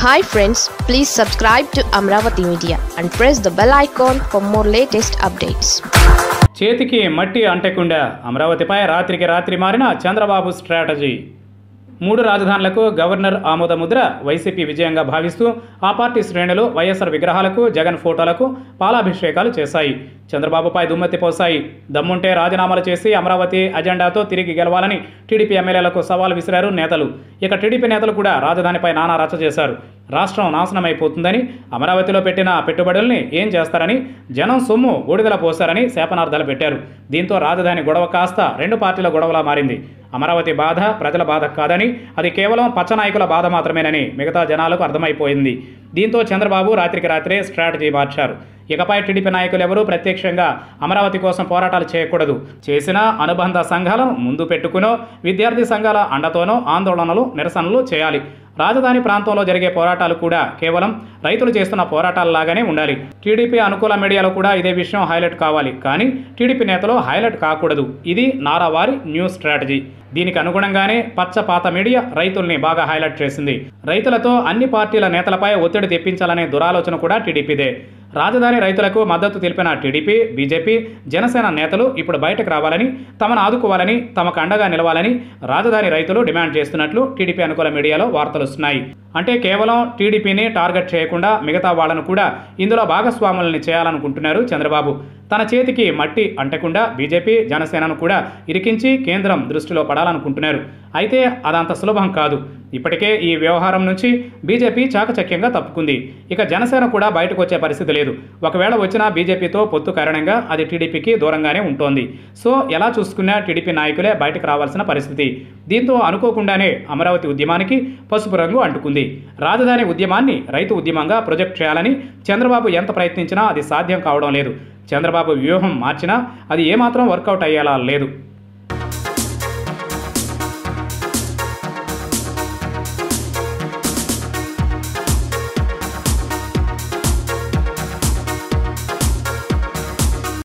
hi friends please subscribe to Amaravati media and press the bell icon for more latest updates చేతికి మట్టి అంటకుండా అమరావతిపై రాత్రికి రాత్రి మారిన చంద్రబాబు స్ట్రాటజీ మూడు రాజధానులకు గవర్నర్ ఆమోద ముద్ర వైసీపీ విజయంగా భావిస్తూ ఆ పార్టీ శ్రేణులు వైఎస్ఆర్ విగ్రహాలకు జగన్ ఫోటోలకు పాలాభిషేకాలు చేశాయి చంద్రబాబుపై దుమ్మెత్తి పోశాయి దమ్ముంటే రాజీనామాలు చేసి అమరావతి అజెండాతో తిరిగి గెలవాలని టీడీపీ ఎమ్మెల్యేలకు సవాల్ విసిరారు నేతలు ఇక టీడీపీ నేతలు కూడా రాజధానిపై నానా రచ్చ చేశారు రాష్ట్రం నాశనమైపోతుందని అమరావతిలో పెట్టిన పెట్టుబడుల్ని ఏం చేస్తారని జనం సొమ్ము బూడిదల పోశారని శాపనార్థాలు పెట్టారు దీంతో రాజధాని గొడవ కాస్త రెండు పార్టీల గొడవలా మారింది అమరావతి బాధ ప్రజల బాధ కాదని అది కేవలం పచ్చనాయకుల బాధ మాత్రమేనని మిగతా జనాలకు అర్థమైపోయింది దీంతో చంద్రబాబు రాత్రికి రాత్రే స్ట్రాటజీ మార్చారు ఇకపై టీడీపీ నాయకులు ఎవరూ ప్రత్యక్షంగా అమరావతి కోసం పోరాటాలు చేయకూడదు చేసిన అనుబంధ సంఘాలను ముందు పెట్టుకునో విద్యార్థి సంఘాల అండతోనో ఆందోళనలు నిరసనలు చేయాలి రాజధాని ప్రాంతంలో జరిగే పోరాటాలు కూడా కేవలం రైతులు చేస్తున్న పోరాటాలలాగానే ఉండాలి టీడీపీ అనుకూల మీడియాలో కూడా ఇదే విషయం హైలైట్ కావాలి కానీ టీడీపీ నేతలు హైలైట్ కాకూడదు ఇది నారావారి న్యూస్ స్ట్రాటజీ దీనికి అనుగుణంగానే పచ్చ పాత మీడియా రైతుల్ని బాగా హైలైట్ చేసింది రైతులతో అన్ని పార్టీల నేతలపై ఒత్తిడి తెప్పించాలనే దురాలోచన కూడా టీడీపీదే రాజధాని రైతులకు మద్దతు తెలిపిన టీడీపీ బీజేపీ జనసేన నేతలు ఇప్పుడు బయటకు రావాలని తమను ఆదుకోవాలని తమకు అండగా నిలవాలని రాజధాని రైతులు డిమాండ్ చేస్తున్నట్లు టీడీపీ అనుకూల మీడియాలో వార్తలు వస్తున్నాయి అంటే కేవలం టీడీపీని టార్గెట్ చేయకుండా మిగతా వాళ్లను కూడా ఇందులో భాగస్వాములని చేయాలనుకుంటున్నారు చంద్రబాబు తన చేతికి మట్టి అంటకుండా బీజేపీ జనసేనను కూడా ఇరికించి కేంద్రం దృష్టిలో పడాలనుకుంటున్నారు అయితే అదంత సులభం కాదు ఇప్పటికే ఈ వ్యవహారం నుంచి బీజేపీ చాకచక్యంగా తప్పుకుంది ఇక జనసేన కూడా బయటకు వచ్చే పరిస్థితి లేదు ఒకవేళ వచ్చినా బీజేపీతో పొత్తు కారణంగా అది టీడీపీకి దూరంగానే ఉంటోంది సో ఎలా చూసుకున్నా టీడీపీ నాయకులే బయటకు రావాల్సిన పరిస్థితి దీంతో అనుకోకుండానే అమరావతి ఉద్యమానికి పసుపు రంగు అంటుకుంది రాజధాని ఉద్యమాన్ని రైతు ఉద్యమంగా ప్రొజెక్ట్ చేయాలని చంద్రబాబు ఎంత ప్రయత్నించినా అది సాధ్యం కావడం లేదు చంద్రబాబు వ్యూహం మార్చినా అది ఏమాత్రం వర్కౌట్ అయ్యేలా లేదు